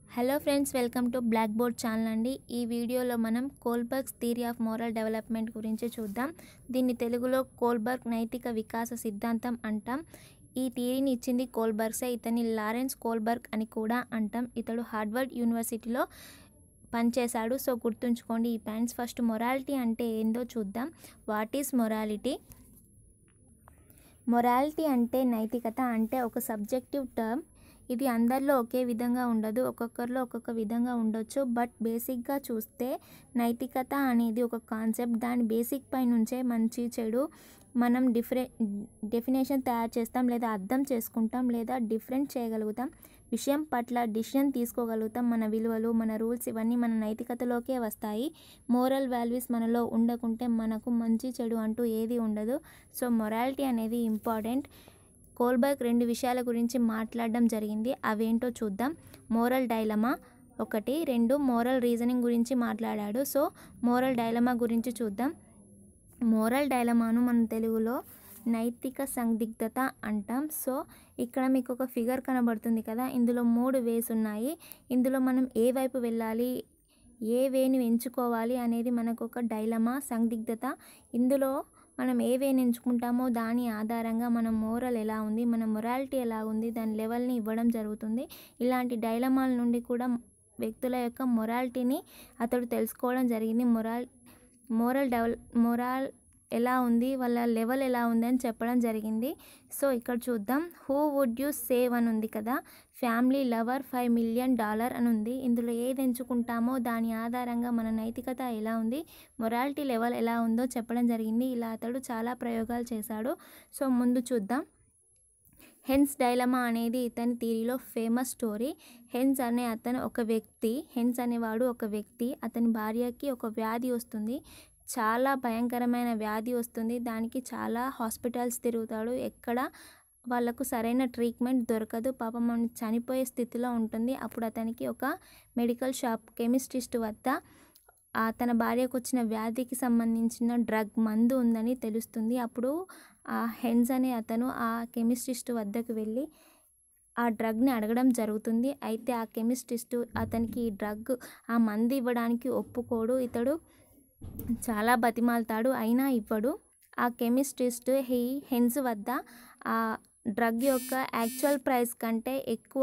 hello friends welcome to black board channel అండి ఈ వీడియోలో మనం Kohlberg's theory of moral development గురించి చూద్దాం దీన్ని తెలుగులో కోల్బర్గ్ నైతిక వికాస సిద్ధాంతం అంటాం ఈ థియరీని ఇచ్చింది కోల్బర్గ్సే ఇతన్ని లారెన్స్ కోల్బర్గ్ అని కూడా అంటాం ఇతడు హార్వర్డ్ యూనివర్సిటీలో పనిచేశాడు సో గుర్తుంచుకోండి ఈ పాయింట్స్ ఫస్ట్ మొరాలిటీ అంటే ఏందో చూద్దాం వాట్ ఈస్ మొరాలిటీ మొరాలిటీ అంటే నైతికత అంటే ఒక సబ్జెక్టివ్ టర్మ్ ఇది అందరిలో ఒకే విధంగా ఉండదు ఒక్కొక్కరిలో ఒక్కొక్క విధంగా ఉండొచ్చు బట్ బేసిక్గా చూస్తే నైతికత అనేది ఒక కాన్సెప్ట్ దాని బేసిక్ పై నుంచే మంచి చెడు మనం డిఫరె డెఫినేషన్ తయారు చేస్తాం లేదా అర్థం చేసుకుంటాం లేదా డిఫరెంట్ చేయగలుగుతాం విషయం పట్ల డిసిషన్ తీసుకోగలుగుతాం మన విలువలు మన రూల్స్ ఇవన్నీ మన నైతికతలోకే వస్తాయి మోరల్ వాల్యూస్ మనలో ఉండకుంటే మనకు మంచి చెడు అంటూ ఏది ఉండదు సో మొరాలిటీ అనేది ఇంపార్టెంట్ కోల్బర్గ్ రెండు విషయాల గురించి మాట్లాడడం జరిగింది అవేంటో చూద్దాం మోరల్ డైలమా ఒకటి రెండు మోరల్ రీజనింగ్ గురించి మాట్లాడాడు సో మోరల్ డైలమా గురించి చూద్దాం మోరల్ డైలమాను మన తెలుగులో నైతిక సందిగ్ధత అంటాం సో ఇక్కడ మీకు ఒక ఫిగర్ కనబడుతుంది కదా ఇందులో మూడు వేస్ ఉన్నాయి ఇందులో మనం ఏ వైపు వెళ్ళాలి ఏ వేని ఎంచుకోవాలి అనేది మనకు ఒక డైలమా సందిగ్ధత ఇందులో మనం ఏ వేని ఎంచుకుంటామో దాని ఆధారంగా మన మోరల్ ఎలా ఉంది మన మొరాలిటీ ఎలా ఉంది దాని లెవెల్ని ఇవ్వడం జరుగుతుంది ఇలాంటి డైలమాల నుండి కూడా వ్యక్తుల యొక్క మొరాలిటీని అతడు తెలుసుకోవడం జరిగింది మొరాల్ మోరల్ డెవల్ మొరాల్ ఎలా ఉంది వాళ్ళ లెవెల్ ఎలా ఉంది అని చెప్పడం జరిగింది సో ఇక్కడ చూద్దాం హూ వుడ్ యూ సేవ్ అని ఉంది కదా family lover five million dollar అని ఉంది ఇందులో ఏది ఎంచుకుంటామో దాని ఆధారంగా మన నైతికత ఎలా ఉంది మొరాలిటీ లెవెల్ ఎలా ఉందో చెప్పడం జరిగింది ఇలా అతడు చాలా ప్రయోగాలు చేశాడు సో ముందు చూద్దాం హెన్స్ డైలమా అనేది ఇతని థీరీలో ఫేమస్ స్టోరీ హెన్స్ అనే అతను ఒక వ్యక్తి హెన్స్ అనేవాడు ఒక వ్యక్తి అతని భార్యకి ఒక వ్యాధి వస్తుంది చాలా భయంకరమైన వ్యాధి వస్తుంది దానికి చాలా హాస్పిటల్స్ తిరుగుతాడు ఎక్కడ వాళ్ళకు సరైన ట్రీట్మెంట్ దొరకదు పాపం మనం చనిపోయే స్థితిలో ఉంటుంది అప్పుడు అతనికి ఒక మెడికల్ షాప్ కెమిస్ట్రిస్ట్ వద్ద తన భార్యకు వచ్చిన వ్యాధికి సంబంధించిన డ్రగ్ మందు ఉందని తెలుస్తుంది అప్పుడు ఆ హెన్స్ అనే అతను ఆ కెమిస్ట్రిస్ట్ వద్దకు వెళ్ళి ఆ డ్రగ్ని అడగడం జరుగుతుంది అయితే ఆ కెమిస్ట్రిస్ట్ అతనికి ఈ డ్రగ్ ఆ మందు ఇవ్వడానికి ఒప్పుకోడు ఇతడు చాలా బతిమాలుతాడు అయినా ఇవ్వడు ఆ కెమిస్ట్రిస్ట్ హీ హెన్స్ వద్ద ఆ డ్రగ్ యొక్క యాక్చువల్ ప్రైస్ కంటే ఎక్కువ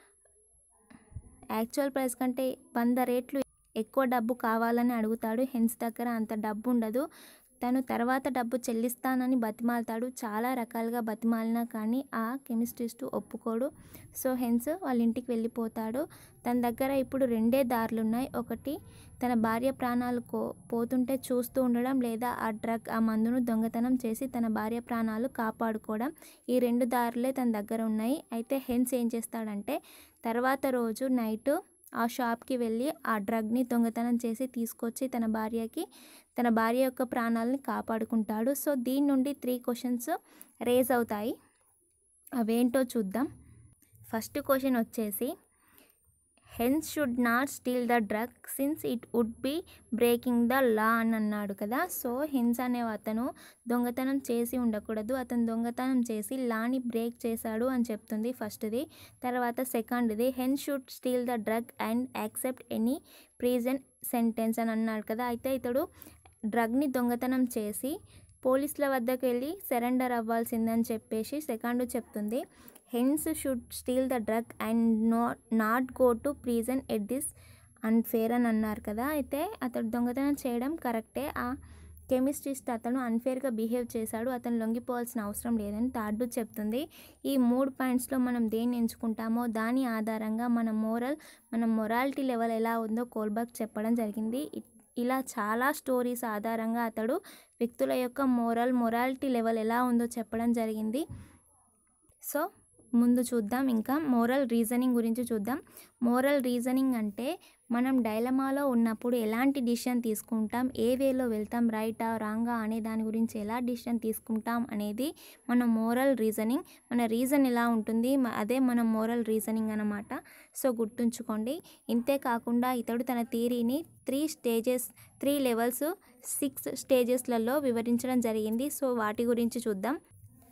యాక్చువల్ ప్రైస్ కంటే వంద రేట్లు ఎక్కువ డబ్బు కావాలని అడుగుతాడు హెన్స్ దగ్గర అంత డబ్బు ఉండదు తను తర్వాత డబ్బు చెల్లిస్తానని బతిమాలుతాడు చాలా రకాలుగా బతిమాలినా కానీ ఆ కెమిస్ట్రిస్ట్ ఒప్పుకోడు సో హెన్స్ వాళ్ళ ఇంటికి వెళ్ళిపోతాడు తన దగ్గర ఇప్పుడు రెండే దారులు ఉన్నాయి ఒకటి తన భార్య ప్రాణాలు కో పోతుంటే చూస్తూ ఉండడం లేదా ఆ డ్రగ్ ఆ మందును దొంగతనం చేసి తన భార్య ప్రాణాలు కాపాడుకోవడం ఈ రెండు దారులే తన దగ్గర ఉన్నాయి అయితే హెన్స్ ఏం చేస్తాడంటే తర్వాత రోజు నైట్ ఆ షాప్కి వెళ్ళి ఆ డ్రగ్ని దొంగతనం చేసి తీసుకొచ్చి తన భార్యకి తన భార్య యొక్క ప్రాణాలని కాపాడుకుంటాడు సో దీని నుండి త్రీ క్వశ్చన్స్ రేజ్ అవుతాయి అవేంటో చూద్దాం ఫస్ట్ క్వశ్చన్ వచ్చేసి Heinz should not steal the drug since it would be breaking the law అని అన్నాడు కదా సో హెన్స్ అనే అతను దొంగతనం చేసి ఉండకూడదు అతను దొంగతనం చేసి లాని బ్రేక్ చేశాడు అని చెప్తుంది ఫస్ట్ది తర్వాత సెకండ్ది Heinz should steal the drug and accept any prison sentence అని అన్నాడు కదా అయితే ఇతడు డ్రగ్ని దొంగతనం చేసి పోలీసుల వద్దకు వెళ్ళి సరెండర్ అవ్వాల్సిందని చెప్పేసి సెకండ్ చెప్తుంది Heinz should steal the drug and not not go to prison at this unfair అని అన్నారు కదా అయితే అతడు దొంగతనం చేయడం కరెక్టే ఆ కెమిస్ట్రిస్ట్ అతను అన్ఫేర్గా బిహేవ్ చేశాడు అతను లొంగిపోవాల్సిన అవసరం లేదని థర్డ్ చెప్తుంది ఈ మూడు పాయింట్స్లో మనం దేన్ని ఎంచుకుంటామో దాని ఆధారంగా మన మోరల్ మన మొరాలిటీ లెవెల్ ఎలా ఉందో కోల్బర్గ్ చెప్పడం జరిగింది ఇలా చాలా స్టోరీస్ ఆధారంగా అతడు వ్యక్తుల యొక్క మోరల్ మొరాలిటీ లెవెల్ ఎలా ఉందో చెప్పడం జరిగింది సో ముందు చూద్దాం ఇంకా మోరల్ రీజనింగ్ గురించి చూద్దాం మోరల్ రీజనింగ్ అంటే మనం డైలమాలో ఉన్నప్పుడు ఎలాంటి డిసిషన్ తీసుకుంటాం ఏ వేలో వెళ్తాం రైటా రాంగా అనే దాని గురించి ఎలా డిసిషన్ తీసుకుంటాం అనేది మన మోరల్ రీజనింగ్ మన రీజన్ ఎలా ఉంటుంది అదే మన మోరల్ రీజనింగ్ అనమాట సో గుర్తుంచుకోండి ఇంతే కాకుండా ఇతడు తన థియరీని three stages three levels six స్టేజెస్లలో వివరించడం జరిగింది సో వాటి గురించి చూద్దాం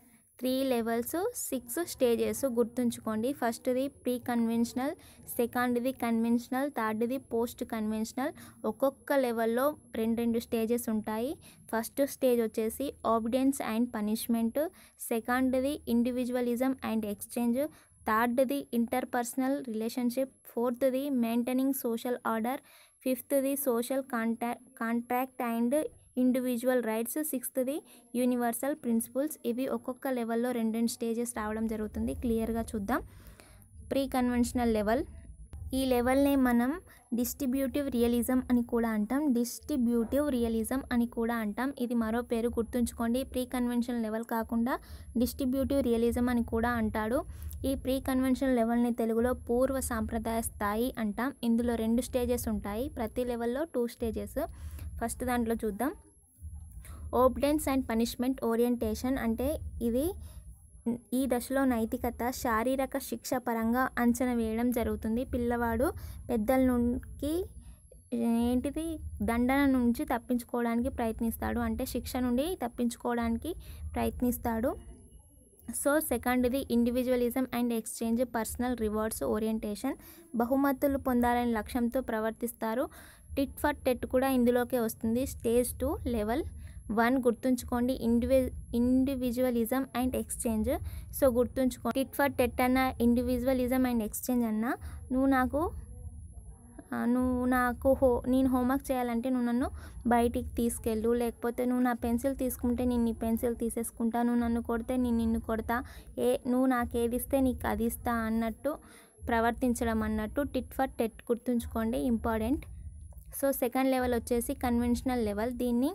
త్రీ లెవెల్స్ సిక్స్ స్టేజెస్ గుర్తుంచుకోండి ఫస్ట్ది ప్రీ కన్వెన్షనల్ సెకండ్ది కన్వెన్షనల్ థర్డ్ది పోస్ట్ కన్వెన్షనల్ ఒక్కొక్క లెవెల్లో రెండు రెండు స్టేజెస్ ఉంటాయి ఫస్ట్ స్టేజ్ వచ్చేసి ఆబిడెన్స్ అండ్ పనిష్మెంట్ సెకండ్ది ఇండివిజువలిజం అండ్ ఎక్స్చేంజ్ థర్డ్ది ఇంటర్పర్సనల్ రిలేషన్షిప్ ఫోర్త్ది మెయింటైనింగ్ సోషల్ ఆర్డర్ ఫిఫ్త్ది social con contract and individual rights సిక్స్త్ది యూనివర్సల్ ప్రిన్సిపల్స్ ఇవి ఒక్కొక్క లెవెల్లో రెండు రెండు స్టేజెస్ రావడం జరుగుతుంది క్లియర్గా చూద్దాం ప్రీ కన్వెన్షనల్ లెవెల్ ఈ లెవెల్నే మనం డిస్ట్రిబ్యూటివ్ రియలిజం అని కూడా అంటాం డిస్ట్రిబ్యూటివ్ రియలిజం అని కూడా అంటాం ఇది మరో పేరు గుర్తుంచుకోండి ప్రీ కన్వెన్షనల్ లెవెల్ కాకుండా డిస్ట్రిబ్యూటివ్ రియలిజం అని కూడా అంటాడు ఈ ప్రీ కన్వెన్షనల్ లెవెల్ని తెలుగులో పూర్వ సాంప్రదాయ స్థాయి అంటాం ఇందులో రెండు స్టేజెస్ ఉంటాయి ప్రతి లెవెల్లో టూ స్టేజెస్ ఫస్ట్ దాంట్లో చూద్దాం ఓబ్డెన్స్ అండ్ పనిష్మెంట్ ఓరియంటేషన్ అంటే ఇది ఈ దశలో నైతికత శారీరక శిక్ష పరంగా అంచనా వేయడం జరుగుతుంది పిల్లవాడు పెద్దల నుండి ఏంటిది దండన నుంచి తప్పించుకోవడానికి ప్రయత్నిస్తాడు అంటే శిక్ష నుండి తప్పించుకోవడానికి ప్రయత్నిస్తాడు సో సెకండ్ది individualism and exchange personal rewards orientation బహుమతులు పొందాలనే లక్ష్యంతో ప్రవర్తిస్తారు టిట్ ఫర్ టెట్ కూడా ఇందులోకే వస్తుంది స్టేజ్ టూ లెవెల్ వన్ గుర్తుంచుకోండి individ individualism and exchange so గుర్తుంచుకోండి టిట్ ఫర్ టెట్ అన్న ఇండివిజువలిజం అండ్ ఎక్స్చేంజ్ అన్న నువ్వు నాకు ఆ, నువ్వు నాకు హో నేను హోంవర్క్ చేయాలంటే నువ్వు నన్ను బయటికి తీసుకెళ్ళు లేకపోతే నువ్వు నా పెన్సిల్ తీసుకుంటే నేను నీ పెన్సిల్ తీసేసుకుంటా నువ్వు నన్ను కొడితే నేను నిన్ను కొడతా ఏ నువ్వు నాకు ఏది ఇస్తే నీకు అది ఇస్తా అన్నట్టు ప్రవర్తించడం అన్నట్టు టిట్ ఫర్ టెట్ గుర్తుంచుకోండి ఇంపార్టెంట్ సో సెకండ్ లెవెల్ వచ్చేసి కన్వెన్షనల్ లెవెల్ దీన్ని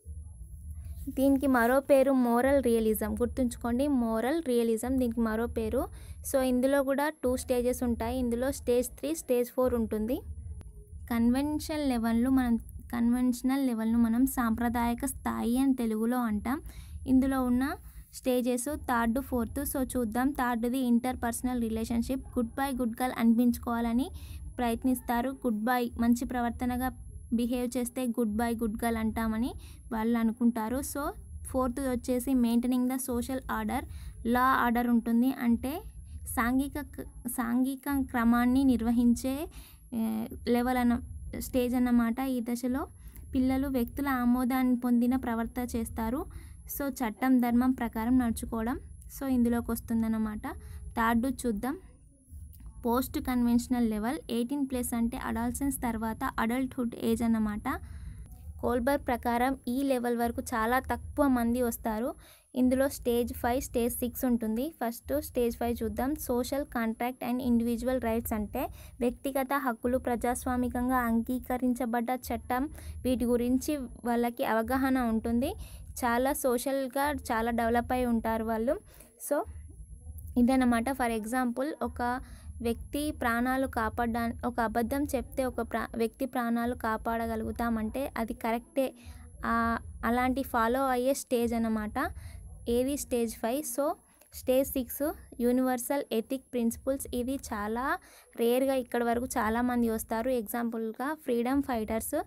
దీనికి మరో పేరు మోరల్ రియలిజం గుర్తుంచుకోండి మోరల్ రియలిజం దీనికి మరో పేరు సో ఇందులో కూడా టూ స్టేజెస్ ఉంటాయి ఇందులో స్టేజ్ త్రీ స్టేజ్ ఫోర్ ఉంటుంది కన్వెన్షనల్ లెవెల్ను మనం కన్వెన్షనల్ లెవెల్ను మనం సాంప్రదాయక స్థాయి అని తెలుగులో అంటాం ఇందులో ఉన్న స్టేజెస్ థర్డ్ ఫోర్త్ సో చూద్దాం థర్డ్ది inter personal relationship good boy good girl అనిపించుకోవాలని ప్రయత్నిస్తారు గుడ్ బై మంచి ప్రవర్తనగా బిహేవ్ చేస్తే గుడ్ బై గుడ్ గర్ల్ అంటామని వాళ్ళు అనుకుంటారు సో ఫోర్త్ వచ్చేసి maintaining the social order law order ఉంటుంది అంటే సాంఘిక సాంఘిక క్రమాన్ని నిర్వహించే లెవెల్ అన్న స్టేజ్ అన్నమాట ఈ దశలో పిల్లలు వ్యక్తుల ఆమోదాన్ని పొందిన ప్రవర్తన చేస్తారు సో చట్టం ధర్మం ప్రకారం నడుచుకోవడం సో ఇందులోకి వస్తుందన్నమాట థర్డ్ చూద్దాం post conventional level eighteen plus అంటే అడాల్సెన్స్ తర్వాత అడల్ట్హుడ్ ఏజ్ అన్నమాట కోల్బర్ ప్రకారం ఈ లెవెల్ వరకు చాలా తక్కువ మంది వస్తారు ఇందులో స్టేజ్ ఫైవ్ స్టేజ్ సిక్స్ ఉంటుంది ఫస్ట్ స్టేజ్ ఫైవ్ చూద్దాం social contract and individual rights అంటే వ్యక్తిగత హక్కులు ప్రజాస్వామికంగా అంగీకరించబడ్డ చట్టం వీటి గురించి వాళ్ళకి అవగాహన ఉంటుంది చాలా సోషల్గా చాలా డెవలప్ అయి ఉంటారు వాళ్ళు సో ఇదన్నమాట ఫర్ ఎగ్జాంపుల్ ఒక వ్యక్తి ప్రాణాలు కాపాడా ఒక అబద్ధం చెప్తే ఒక ప్రా వ్యక్తి ప్రాణాలు కాపాడగలుగుతామంటే అది కరెక్టే ఆ- అలాంటి ఫాలో అయ్యే స్టేజ్ అన్నమాట ఏది stage five so stage six universal ethic principles ఇది చాలా రేర్గా ఇక్కడ వరకు చాలామంది వస్తారు ఎగ్జాంపుల్గా freedom fighters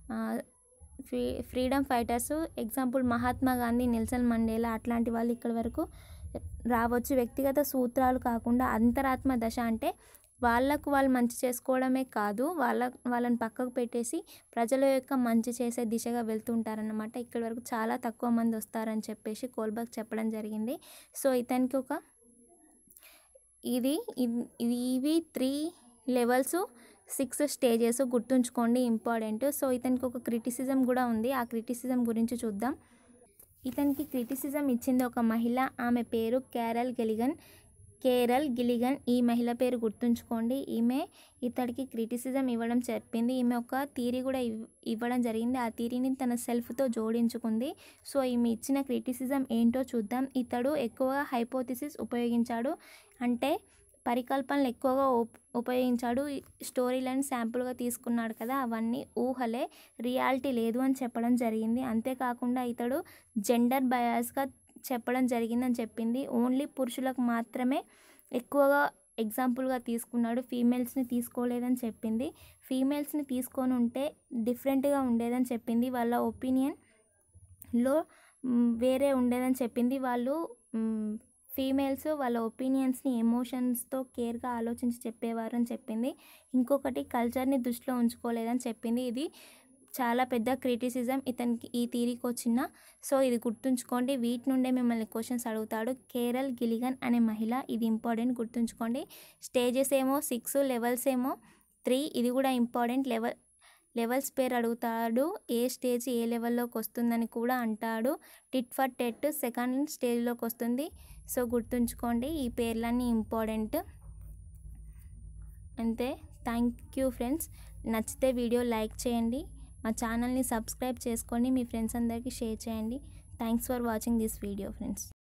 free freedom fighters example Mahatma Gandhi Nelson Mandela అట్లాంటి వాళ్ళు ఇక్కడ వరకు రావచ్చు వ్యక్తిగత సూత్రాలు కాకుండా అంతరాత్మ దశ అంటే వాళ్ళకు వాళ్ళు మంచి చేసుకోవడమే కాదు వాళ్ళ వాళ్ళని పక్కకు పెట్టేసి ప్రజల యొక్క మంచి చేసే దిశగా వెళ్తుంటారన్నమాట ఇక్కడి వరకు చాలా తక్కువ మంది వస్తారని చెప్పేసి కోల్బర్గ్ చెప్పడం జరిగింది సో ఇతనికి ఒక ఇది ఇవ్- ఇవి త్రీ లెవెల్స్ సిక్స్ స్టేజెస్ గుర్తుంచుకోండి ఇంపార్టెంట్ సో ఇతనికి ఒక క్రిటిసిజం కూడా ఉంది ఆ క్రిటిసిజం గురించి చూద్దాం ఇతనికి క్రిటిసిజం ఇచ్చింది ఒక మహిళ ఆమె పేరు క్యారల్ గెలిగన్ కేరల్ గిలిగన్ ఈ మహిళ పేరు గుర్తుంచుకోండి ఈమె ఇతడికి క్రిటిసిజం ఇవ్వడం చెప్పింది ఈమె ఒక థీరీ కూడా ఇవ్- ఇవ్వడం జరిగింది ఆ థీరీని తన సెల్ఫ్తో జోడించుకుంది సో ఈమె ఇచ్చిన క్రిటిసిజం ఏంటో చూద్దాం ఇతడు ఎక్కువగా హైపోథిసిస్ ఉపయోగించాడు అంటే పరికల్పనలు ఎక్కువగా ఉప్- ఉపయోగించాడు ఈ స్టోరీలను శాంపుల్గా తీసుకున్నాడు కదా అవన్నీ ఊహలే రియాలిటీ లేదు అని చెప్పడం జరిగింది అంతేకాకుండా ఇతడు జెండర్ బయాస్గా చెప్పడం జరిగిందని చెప్పింది ఓన్లీ పురుషులకు మాత్రమే ఎక్కువగా ఎగ్జాంపుల్గా తీసుకున్నాడు ఫీమేల్స్ని తీసుకోలేదని చెప్పింది ఫీమేల్స్ని తీసుకొని ఉంటే డిఫరెంట్గా ఉండేదని చెప్పింది వాళ్ళ ఒపీనియన్లో మ్, వేరే ఉండేదని చెప్పింది వాళ్ళు మ్, ఫీమేల్స్ వాళ్ళ ఒపీనియన్స్ని ఎమోషన్స్తో కేర్గా ఆలోచించి చెప్పేవారు అని చెప్పింది ఇంకొకటి కల్చర్ని దృష్టిలో ఉంచుకోలేదని చెప్పింది ఇది చాలా పెద్ద క్రిటిసిజం ఇతనికి ఈ థీరీకి వచ్చిన సో ఇది గుర్తుంచుకోండి వీటి నుండే మిమ్మల్ని క్వశ్చన్స్ అడుగుతాడు కేరల్ గిలిగన్ అనే మహిళ ఇది ఇంపార్టెంట్ గుర్తుంచుకోండి స్టేజెస్ ఏమో సిక్స్ లెవెల్స్ ఏమో త్రీ ఇది కూడా ఇంపార్టెంట్ లెవెల్ లెవెల్స్ పేరు అడుగుతాడు ఏ స్టేజ్ ఏ లెవెల్లోకి వస్తుందని కూడా అంటాడు టిట్ ఫర్ టెట్ సెకండ్ స్టేజ్లోకి వస్తుంది సో గుర్తుంచుకోండి ఈ పేర్లన్నీ ఇంపార్టెంట్ అంతే థ్యాంక్ యూ ఫ్రెండ్స్ నచ్చితే వీడియో లైక్ చేయండి మా ఛానల్ని సబ్స్క్రైబ్ చేసుకోండి మీ ఫ్రెండ్స్ అందరికీ షేర్ చేయండి thanks for watching this video friends